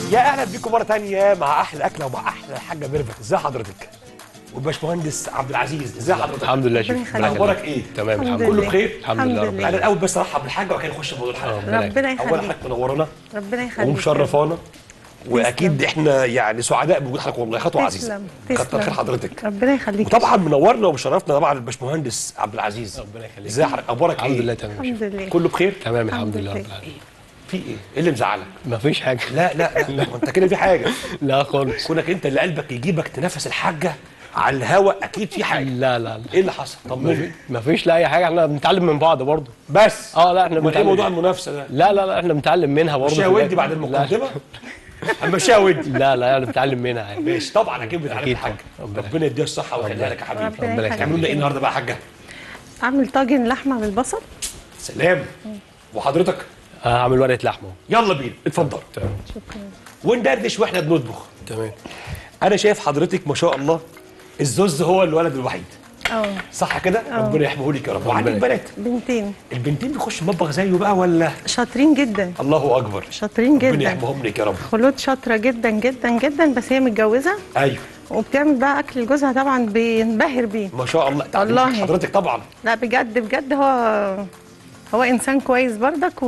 يا اهلا بيكم مره تانية مع احلى اكله ومع احلى الحاجه ميرفت ازي حضرتك والباشمهندس عبد العزيز ازي حضرتك الحمد لله ربنا شيخ يخليك. اخبارك ايه تمام الحمد الحمد كله لله بخير الحمد لله رب الحمد انا العالمين الاول بس ارحب بالحاجه وبعد كده نخش في موضوع الحلقه ربنا ربنا اولا يخليك حضرتك منورانا ربنا يخليك ومشرفانا واكيد احنا يعني سعداء بوجود حضرتك والله خطوه عزيزه تسلم كتر خير حضرتك ربنا يخليك وطبعا منورنا ومشرفنا طبعا الباشمهندس عبد العزيز ربنا يخليك ازي حضرتك اخبارك الحمد ايه لله تمام يا الحمد شيخ. لله كله بخير تمام الحمد الحمد لله لله. رب العالمين في ايه ايه اللي مزعلك مفيش حاجه لا لا لا ما انت كده في حاجه لا خالص كونك انت اللي قلبك يجيبك تنافس الحاجه على الهوا اكيد في حاجه لا لا لا ايه اللي حصل طمني مفيش لا اي حاجه احنا بنتعلم من بعض برضه بس اه لا احنا امال ايه بنتعلم موضوع المنافسه ده لا لا لا احنا بنتعلم منها برضه مشيها في ودي الآخر. بعد لا. المقدمه همشيها ودي لا لا احنا بنتعلم منها يعني ماشي طبعا اكيد بتعلم أكيد الحاجه طبعاً. ربنا ربنا يديها الصحه ويخليها لك يا حبيبي ربنا ربنا يخليك. تعملوا لنا ايه النهارده بقى يا حاجه اعمل طاجن لحمه بالبصل سلام وحضرتك آه، هعمل ورقه لحمه يلا بينا اتفضل تمام شكرا وندردش واحنا بنطبخ تمام انا شايف حضرتك ما شاء الله الزوز هو الولد الوحيد اه صح كده ربنا يحميه لك يا رب وعندك ربنا بنات بنتين البنتين بيخشوا المطبخ زيه بقى ولا شاطرين جدا الله اكبر شاطرين ربنا جدا يحميهم لك يا رب خلود شاطره جدا جدا جدا بس هي متجوزه ايوه وبتعمل بقى اكل لجوزها طبعا بينبهر بيه ما شاء الله تعليم والله. حضرتك طبعا لا بجد بجد هو هو انسان كويس برضك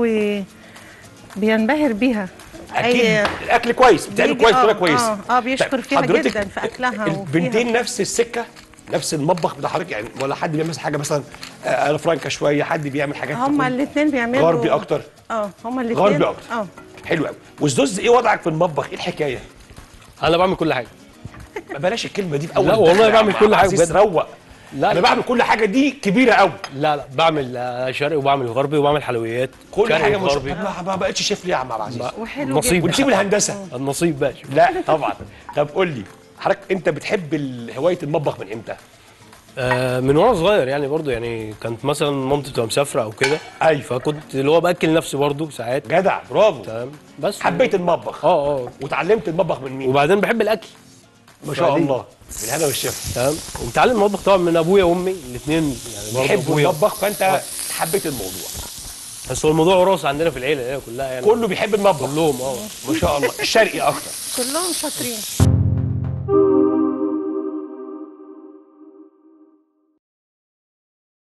وبينبهر بيها اكيد أي- الاكل كويس بتعمل بيجي- كويس آه، بطريقه كويسه آه، آه، بيشكر طيب، فيها حضرتك جداً في أكلها البنتين نفس السكه نفس المطبخ بتاع حضرتك يعني ولا حد بيعمل مثلا حاجه مثلا آه، فرانكا شويه حد بيعمل حاجات هما تكون الاثنين بيعملوا غربي اكتر اه هما الاثنين غربي أكتر. اه حلو قوي والزوز ايه وضعك في المطبخ ايه الحكايه انا بعمل كل حاجه ما بلاش الكلمه دي في اول لا والله دخلة يا بعمل عم كل حاجة عزيز، بجد. روق لا انا لا بعمل كل حاجه دي كبيره قوي لا لا بعمل آه، شرقي وبعمل غربي وبعمل حلويات كل شرقي حاجه مش وغربي. ما ما بقتش شيف ليه يا عم عبد العزيز وحلو نصيب. جدا ونسيب الهندسه النصيب بقى شوف. لا طبعا طب قول لي حضرتك انت بتحب ال- هوايه المطبخ من امتى آه من وانا صغير يعني برضو يعني كانت مثلا مامتي بتبقى مسافره او كده ايوه فكنت اللي هو باكل نفسي برضو ساعات جدع برافو تمام بس حبيت المطبخ اه اه وتعلمت المطبخ من مين وبعدين بحب الاكل ما شاء بعدين. الله بالهنا والشفا تمام ومتعلم المطبخ طبعا من ابويا وامي الاثنين يعني برضو بيحبوا ابويا المطبخ فانت حبيت الموضوع بس هو الموضوع وراثه عندنا في العيله يعني كلها يعني كله بيحب المطبخ كلهم اه ما شاء الله الشرقي اكتر كلهم شاطرين